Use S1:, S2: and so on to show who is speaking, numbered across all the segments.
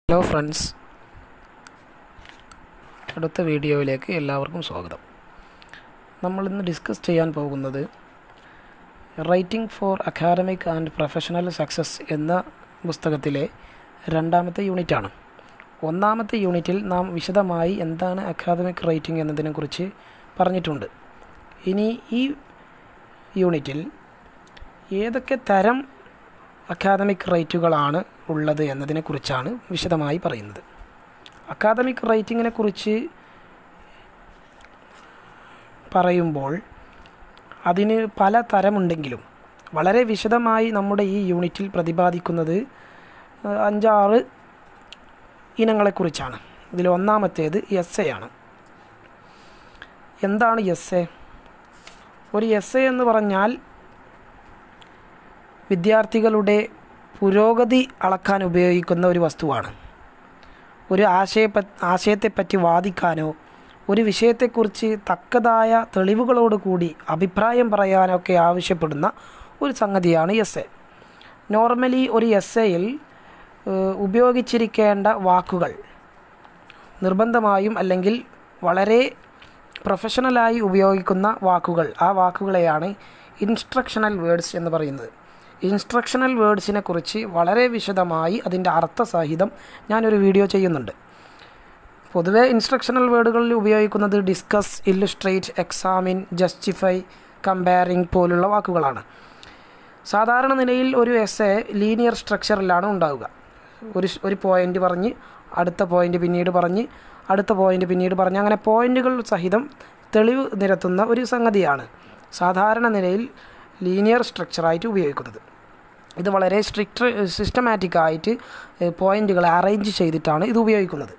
S1: hello friends അടുത്ത വീഡിയോയിലേക്ക് എല്ലാവർക്കും സ്വാഗതം നമ്മളിന്ന് ഡിസ്കസ് ചെയ്യാൻ പോകുന്നത് writing for academic and professional success എന്ന പുസ്തകത്തിലെ രണ്ടാമത്തെ യൂണിറ്റാണ് ഒന്നാമത്തെ യൂണിറ്റിൽ നാം വിശദമായി എന്താണ് അക്കാദമിക് റൈറ്റിംഗ് എന്നതിനെക്കുറിച്ച് പറഞ്ഞിട്ടുണ്ട് ഇനി ഈ യൂണിറ്റിൽ ഏതൊക്കെ തരം അക്കാദമിക് റൈറ്റുകളാണ് ഉള്ളത് എന്നതിനെക്കുറിച്ചാണ് വിശദമായി പറയുന്നത് അക്കാദമിക് റൈറ്റിങ്ങിനെ കുറിച്ച് പറയുമ്പോൾ അതിന് പല തരമുണ്ടെങ്കിലും വളരെ വിശദമായി നമ്മുടെ ഈ യൂണിറ്റിൽ പ്രതിപാദിക്കുന്നത് അഞ്ചാറ് ഇനങ്ങളെക്കുറിച്ചാണ് ഇതിൽ ഒന്നാമത്തേത് എസ് എ ആണ് എന്താണ് എസ് എ ഒരു എസ് എ എന്ന് പറഞ്ഞാൽ വിദ്യാർത്ഥികളുടെ പുരോഗതി അളക്കാൻ ഉപയോഗിക്കുന്ന ഒരു വസ്തുവാണ് ഒരു ആശയ ആശയത്തെപ്പറ്റി വാദിക്കാനോ ഒരു വിഷയത്തെക്കുറിച്ച് തക്കതായ തെളിവുകളോടുകൂടി അഭിപ്രായം പറയാനൊക്കെ ആവശ്യപ്പെടുന്ന ഒരു സംഗതിയാണ് എസ് എ നോർമലി ഒരു എസ് എയിൽ ഉപയോഗിച്ചിരിക്കേണ്ട വാക്കുകൾ നിർബന്ധമായും അല്ലെങ്കിൽ വളരെ പ്രൊഫഷണലായി ഉപയോഗിക്കുന്ന വാക്കുകൾ ആ വാക്കുകളെയാണ് ഇൻസ്ട്രക്ഷണൽ വേർഡ്സ് എന്ന് പറയുന്നത് ഇൻസ്ട്രക്ഷണൽ വേർഡ്സിനെ കുറിച്ച് വളരെ വിശദമായി അതിൻ്റെ അർത്ഥസഹിതം ഞാനൊരു വീഡിയോ ചെയ്യുന്നുണ്ട് പൊതുവേ ഇൻസ്ട്രക്ഷണൽ വേർഡുകളിൽ ഉപയോഗിക്കുന്നത് discuss illustrate examine justify comparing പോലുള്ള വാക്കുകളാണ് സാധാരണ നിലയിൽ ഒരു എസ് എ ലീനിയർ സ്ട്രക്ചറിലാണ് ഉണ്ടാവുക ഒരു ഒരു പോയിൻ്റ് പറഞ്ഞ് അടുത്ത പോയിൻ്റ് പിന്നീട് പറഞ്ഞ് അടുത്ത പോയിൻ്റ് പിന്നീട് പറഞ്ഞ് അങ്ങനെ പോയിൻ്റുകൾ സഹിതം തെളിവ് നിരത്തുന്ന ഒരു സംഗതിയാണ് സാധാരണ നിലയിൽ ലീനിയർ സ്ട്രക്ചറായിട്ട് ഉപയോഗിക്കുന്നത് ഇത് വളരെ സ്ട്രിക്റ്റ് സിസ്റ്റമാറ്റിക് ആയിട്ട് പോയിന്റുകൾ അറേഞ്ച് ചെയ്തിട്ടാണ് ഇത് ഉപയോഗിക്കുന്നത്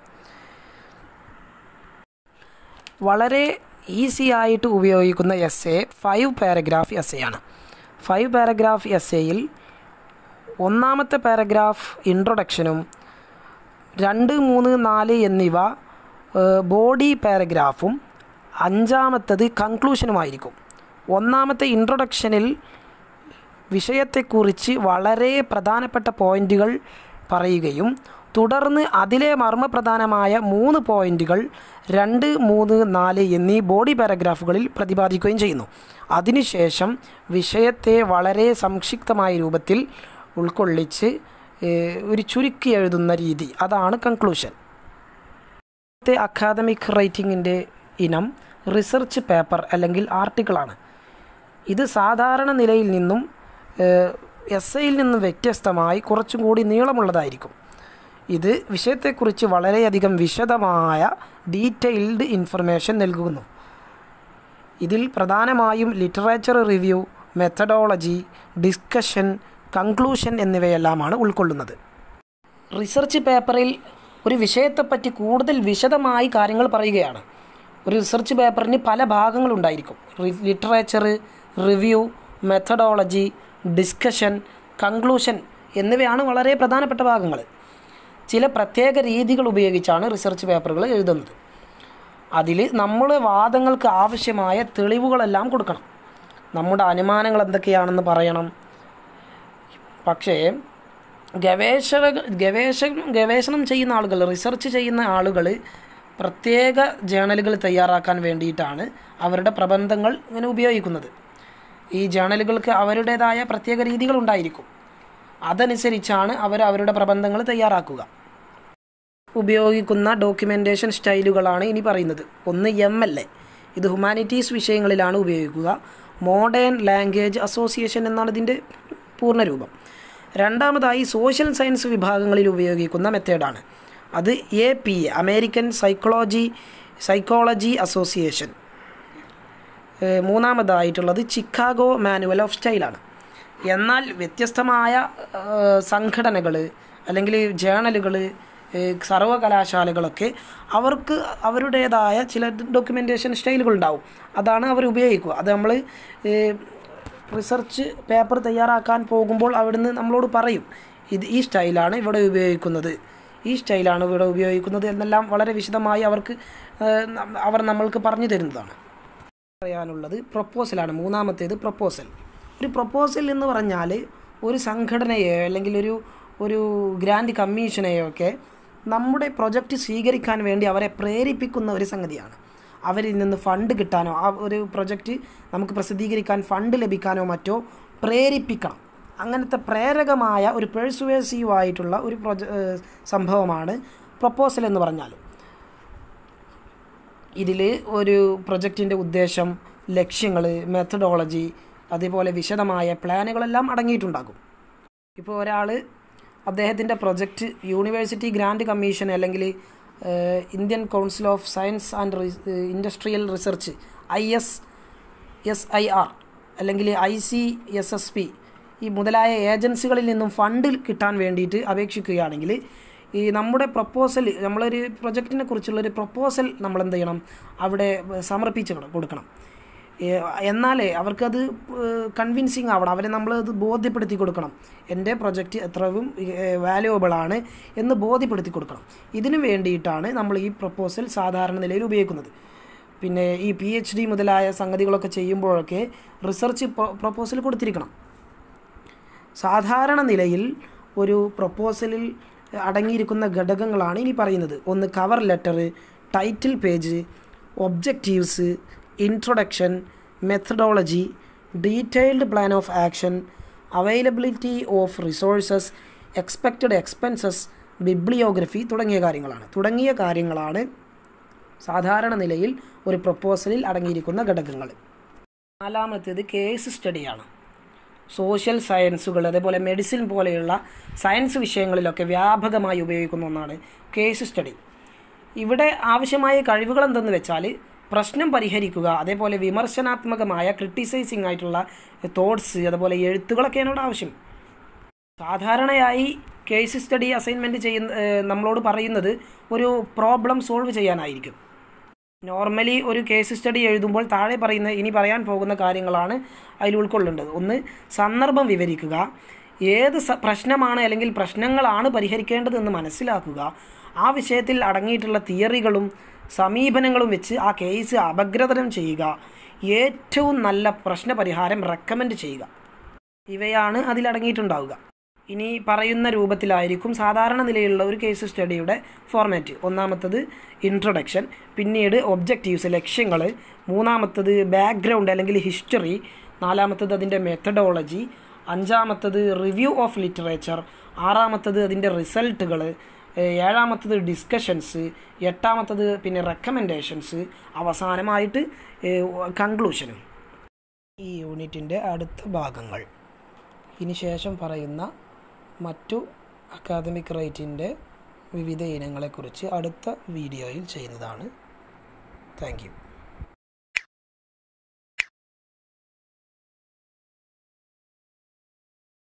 S1: വളരെ ഈസി ആയിട്ട് ഉപയോഗിക്കുന്ന essay five paragraph essay ആണ് ഫൈവ് പാരഗ്രാഫ് എസ് എയിൽ ഒന്നാമത്തെ പാരഗ്രാഫ് ഇൻട്രൊഡക്ഷനും രണ്ട് മൂന്ന് നാല് എന്നിവ ബോഡി പാരഗ്രാഫും അഞ്ചാമത്തത് കൺക്ലൂഷനുമായിരിക്കും ഒന്നാമത്തെ ഇൻട്രൊഡക്ഷനിൽ വിഷയത്തെക്കുറിച്ച് വളരെ പ്രധാനപ്പെട്ട പോയിന്റുകൾ പറയുകയും തുടർന്ന് അതിലെ മർമ്മപ്രധാനമായ മൂന്ന് പോയിന്റുകൾ രണ്ട് മൂന്ന് നാല് എന്നീ ബോഡി പാരഗ്രാഫുകളിൽ പ്രതിപാദിക്കുകയും ചെയ്യുന്നു അതിനുശേഷം വിഷയത്തെ വളരെ സംക്ഷിപ്തമായ രൂപത്തിൽ ഉൾക്കൊള്ളിച്ച് ഒരു ചുരുക്കി എഴുതുന്ന രീതി അതാണ് കൺക്ലൂഷൻ അക്കാദമിക് റൈറ്റിങ്ങിൻ്റെ ഇനം റിസർച്ച് പേപ്പർ അല്ലെങ്കിൽ ആർട്ടിക്കിളാണ് ഇത് സാധാരണ നിലയിൽ നിന്നും എസ് ഐയിൽ നിന്നും വ്യത്യസ്തമായി കുറച്ചും കൂടി നീളമുള്ളതായിരിക്കും ഇത് വിഷയത്തെക്കുറിച്ച് വളരെയധികം വിശദമായ ഡീറ്റെയിൽഡ് ഇൻഫർമേഷൻ നൽകുന്നു ഇതിൽ പ്രധാനമായും literature review methodology discussion conclusion എന്നിവയെല്ലാമാണ് ഉൾക്കൊള്ളുന്നത് റിസർച്ച് പേപ്പറിൽ ഒരു വിഷയത്തെപ്പറ്റി കൂടുതൽ വിശദമായി കാര്യങ്ങൾ പറയുകയാണ് ഒരു റിസർച്ച് പേപ്പറിന് പല ഭാഗങ്ങളുണ്ടായിരിക്കും literature review methodology discussion conclusion എന്നിവയാണ് വളരെ പ്രധാനപ്പെട്ട ഭാഗങ്ങൾ ചില പ്രത്യേക രീതികൾ ഉപയോഗിച്ചാണ് റിസർച്ച് പേപ്പറുകൾ എഴുതുന്നത് അതിൽ നമ്മൾ വാദങ്ങൾക്ക് ആവശ്യമായ തെളിവുകളെല്ലാം കൊടുക്കണം നമ്മുടെ അനുമാനങ്ങൾ എന്തൊക്കെയാണെന്ന് പറയണം പക്ഷേ ഗവേഷക ഗവേഷ ഗവേഷണം ചെയ്യുന്ന ആളുകൾ റിസർച്ച് ചെയ്യുന്ന ആളുകൾ പ്രത്യേക ജേണലുകൾ തയ്യാറാക്കാൻ വേണ്ടിയിട്ടാണ് അവരുടെ പ്രബന്ധങ്ങൾ ഇങ്ങനെ ഉപയോഗിക്കുന്നത് ഈ ജേണലുകൾക്ക് അവരുടേതായ പ്രത്യേക രീതികൾ ഉണ്ടായിരിക്കും അതനുസരിച്ചാണ് അവർ അവരുടെ പ്രബന്ധങ്ങൾ തയ്യാറാക്കുക ഉപയോഗിക്കുന്ന ഡോക്യുമെൻറ്റേഷൻ സ്റ്റൈലുകളാണ് ഇനി പറയുന്നത് ഒന്ന് എം എൽ എ ഇത് ഹ്യൂമാനിറ്റീസ് വിഷയങ്ങളിലാണ് ഉപയോഗിക്കുക മോഡേൺ ലാംഗ്വേജ് അസോസിയേഷൻ എന്നാണ് ഇതിൻ്റെ പൂർണ്ണരൂപം രണ്ടാമതായി സോഷ്യൽ സയൻസ് വിഭാഗങ്ങളിൽ ഉപയോഗിക്കുന്ന മെത്തേഡാണ് അത് A P A American psychology psychology association മൂന്നാമതായിട്ടുള്ളത് ചിക്കാഗോ മാനുവൽ ഓഫ് സ്റ്റൈലാണ് എന്നാൽ വ്യത്യസ്തമായ സംഘടനകൾ അല്ലെങ്കിൽ ജേണലുകൾ സർവകലാശാലകളൊക്കെ അവർക്ക് അവരുടേതായ ചില ഡോക്യുമെൻറ്റേഷൻ സ്റ്റൈലുകൾ ഉണ്ടാവും അതാണ് അവർ ഉപയോഗിക്കുക അത് നമ്മൾ റിസർച്ച് പേപ്പർ തയ്യാറാക്കാൻ പോകുമ്പോൾ അവിടുന്ന് നമ്മളോട് പറയും ഇത് ഈ സ്റ്റൈലാണ് ഇവിടെ ഉപയോഗിക്കുന്നത് ഈ സ്റ്റൈലാണ് ഇവിടെ ഉപയോഗിക്കുന്നത് എന്നെല്ലാം വളരെ വിശദമായി അവർക്ക് അവർ നമ്മൾക്ക് പറഞ്ഞു തരുന്നതാണ് പറയാനുള്ളത് പ്രൊപ്പോസലാണ് മൂന്നാമത്തേത് പ്രൊപ്പോസൽ ഒരു പ്രൊപ്പോസൽ എന്ന് പറഞ്ഞാൽ ഒരു സംഘടനയോ അല്ലെങ്കിൽ ഒരു ഒരു ഗ്രാൻഡ് കമ്മീഷനെയോ ഒക്കെ നമ്മുടെ പ്രൊജക്റ്റ് സ്വീകരിക്കാൻ വേണ്ടി അവരെ പ്രേരിപ്പിക്കുന്ന ഒരു സംഗതിയാണ് അവരിൽ നിന്ന് ഫണ്ട് കിട്ടാനോ ആ ഒരു പ്രൊജക്റ്റ് നമുക്ക് പ്രസിദ്ധീകരിക്കാൻ ഫണ്ട് ലഭിക്കാനോ മറ്റോ പ്രേരിപ്പിക്കണം അങ്ങനത്തെ പ്രേരകമായ ഒരു പേഴ്സുവേസീവ് ആയിട്ടുള്ള ഒരു പ്രൊജ ഏഹ് സംഭവമാണ് പ്രപ്പോസൽ എന്ന് പറഞ്ഞാൽ ഇതിൽ ഒരു പ്രൊജക്റ്റിൻ്റെ ഉദ്ദേശം ലക്ഷ്യങ്ങൾ മെത്തഡോളജി അതേപോലെ വിശദമായ പ്ലാനുകളെല്ലാം അടങ്ങിയിട്ടുണ്ടാകും ഇപ്പോൾ ഒരാൾ അദ്ദേഹത്തിൻ്റെ പ്രൊജക്റ്റ് യൂണിവേഴ്സിറ്റി ഗ്രാൻഡ് കമ്മീഷൻ അല്ലെങ്കിൽ uh, Indian council of science and re- uh, industrial research I S S I R അല്ലെങ്കിൽ I C S S P ഈ മുതലായ ഏജൻസികളിൽ നിന്നും ഫണ്ട് കിട്ടാൻ വേണ്ടിയിട്ട് അപേക്ഷിക്കുകയാണെങ്കിൽ ഈ നമ്മുടെ പ്രപ്പോസൽ നമ്മളൊരു പ്രൊജക്റ്റിനെ കുറിച്ചുള്ളൊരു പ്രപ്പോസൽ നമ്മൾ എന്ത് ചെയ്യണം അവിടെ സമർപ്പിച്ച് കൊടു- കൊടുക്കണം ഏ- എന്നാലേ അവർക്കത് കൺവിൻസിങ് ആവണം അവരെ നമ്മൾ അത് ബോധ്യപ്പെടുത്തി കൊടുക്കണം എൻ്റെ പ്രൊജക്റ്റ് എത്രയും വാല്യുവബിൾ ആണ് എന്ന് ബോധ്യപ്പെടുത്തി കൊടുക്കണം ഇതിനു വേണ്ടിയിട്ടാണ് നമ്മൾ ഈ പ്രപ്പോസൽ സാധാരണ നിലയിൽ ഉപയോഗിക്കുന്നത് പിന്നെ ഈ പി എച്ച് ഡി മുതലായ സംഗതികളൊക്കെ ചെയ്യുമ്പോഴൊക്കെ റിസർച്ച് പ്രപ്പോസൽ കൊടുത്തിരിക്കണം സാധാരണ നിലയിൽ ഒരു പ്രപ്പോസലിൽ അടങ്ങിയിരിക്കുന്ന ഘടകങ്ങളാണ് ഇനി പറയുന്നത് ഒന്ന് cover letter title page objectives introduction methodology detailed plan of action availability of resources expected expenses bibliography തുടങ്ങിയ കാര്യങ്ങളാണ് തുടങ്ങിയ കാര്യങ്ങളാണ് സാധാരണ നിലയിൽ ഒരു പ്രപ്പോസലിൽ അടങ്ങിയിരിക്കുന്ന ഘടകങ്ങൾ നാലാമത്തേത് കേസ് സ്റ്റഡിയാണ് സോഷ്യൽ സയൻസുകൾ അതേപോലെ മെഡിസിൻ പോലെയുള്ള സയൻസ് വിഷയങ്ങളിലൊക്കെ വ്യാപകമായി ഉപയോഗിക്കുന്ന ഒന്നാണ് കേസ് സ്റ്റഡി ഇവിടെ ആവശ്യമായ കഴിവുകൾ എന്തെന്ന് വെച്ചാൽ പ്രശ്നം പരിഹരിക്കുക അതേപോലെ വിമർശനാത്മകമായ ക്രിട്ടിസൈസിങ് ആയിട്ടുള്ള തോട്ട്സ് അതുപോലെ എഴുത്തുകളൊക്കെയാണ് ഇവിടെ ആവശ്യം സാധാരണയായി കേസ് സ്റ്റഡി അസൈൻമെൻറ്റ് ചെയ്യുന്ന ഏഹ് നമ്മളോട് പറയുന്നത് ഒരു പ്രോബ്ലം സോൾവ് ചെയ്യാനായിരിക്കും നോർമലി ഒരു കേസ് സ്റ്റഡി എഴുതുമ്പോൾ താഴെ പറയുന്ന ഇനി പറയാൻ പോകുന്ന കാര്യങ്ങളാണ് അതിൽ ഉൾക്കൊള്ളേണ്ടത് ഒന്ന് സന്ദർഭം വിവരിക്കുക ഏത് സ പ്രശ്നമാണ് അല്ലെങ്കിൽ പ്രശ്നങ്ങളാണ് പരിഹരിക്കേണ്ടത് എന്ന് മനസ്സിലാക്കുക ആ വിഷയത്തിൽ അടങ്ങിയിട്ടുള്ള തിയറികളും സമീപനങ്ങളും വെച്ച് ആ കേസ് അപഗ്രഥനം ചെയ്യുക ഏറ്റവും നല്ല പ്രശ്നപരിഹാരം റെക്കമെൻഡ് ചെയ്യുക ഇവയാണ് അതിലടങ്ങിയിട്ടുണ്ടാവുക ഇനി പറയുന്ന രൂപത്തിലായിരിക്കും സാധാരണ നിലയിലുള്ള ഒരു കേസ് സ്റ്റഡിയുടെ ഫോർമാറ്റ് ഒന്നാമത്തത് ഇൻട്രൊഡക്ഷൻ പിന്നീട് ഒബ്ജക്റ്റീവ്സ് ലക്ഷ്യങ്ങൾ മൂന്നാമത്തത് ബാക്ക്ഗ്രൗണ്ട് അല്ലെങ്കിൽ ഹിസ്റ്ററി നാലാമത്തത് അതിൻ്റെ മെത്തഡോളജി അഞ്ചാമത്തത് റിവ്യൂ ഓഫ് ലിറ്ററേച്ചർ ആറാമത്തത് അതിൻ്റെ റിസൾട്ടുകൾ ഏഴാമത്തത് ഡിസ്കഷൻസ് എട്ടാമത്തത് പിന്നെ റെക്കമെൻഡേഷൻസ് അവസാനമായിട്ട് കൺക്ലൂഷനും ഈ യൂണിറ്റിൻ്റെ അടുത്ത ഭാഗങ്ങൾ ഇനി ശേഷം പറയുന്ന മറ്റു അക്കാദമിക് റൈറ്റിൻ്റെ വിവിധ ഇനങ്ങളെക്കുറിച്ച് അടുത്ത വീഡിയോയിൽ ചെയ്യുന്നതാണ് താങ്ക് യു